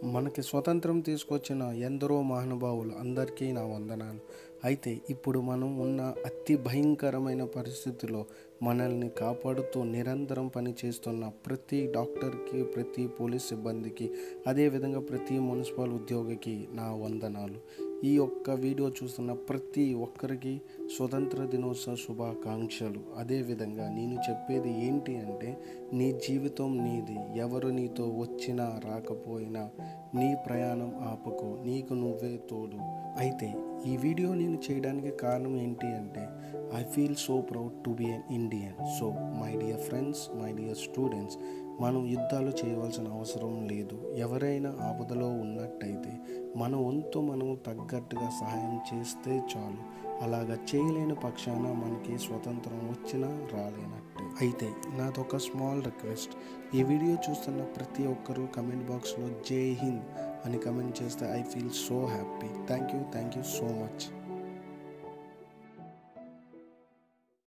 మనకి స్వతంత్రం తీసుకొచ్చిన ఎందరో మహానుభావులు అందరికీ నా వందనాలు అయితే ఇప్పుడు మనం ఉన్న అతి భయంకరమైన పరిస్థితిలో మనల్ని కాపాడుతూ నిరంతరం పనిచేస్తున్న ప్రతి డాక్టర్కి ప్రతి పోలీస్ సిబ్బందికి అదేవిధంగా ప్రతి మున్సిపల్ ఉద్యోగికి నా వందనాలు ఈ ఒక్క వీడియో చూస్తున్న ప్రతి ఒక్కరికి స్వతంత్ర దినోత్సవ శుభాకాంక్షలు అదేవిధంగా నేను చెప్పేది ఏంటి అంటే నీ జీవితం నీది ఎవరు నీతో వచ్చినా రాకపోయినా నీ ప్రయాణం ఆపకు నీకు నువ్వే తోడు అయితే ఈ వీడియో నేను చేయడానికి కారణం ఏంటి అంటే I feel so proud to be an Indian so my dear friends my dear students మనం యుద్ధాలు చేయవలసిన అవసరం లేదు ఎవరైనా ఆపదలో ఉన్నట్టయితే మన వంతు మనం తగ్గట్టుగా సహాయం చేస్తే చాలు అలాగా చేయలేని పక్షాన మనకి స్వతంత్రం వచ్చినా రాలేనట్టే అయితే నాదొక స్మాల్ రిక్వెస్ట్ ఈ వీడియో చూస్తున్న ప్రతి ఒక్కరూ కమెంట్ బాక్స్లో జై హింద్ అని కమెంట్ చేస్తే I feel so happy thank you thank you so much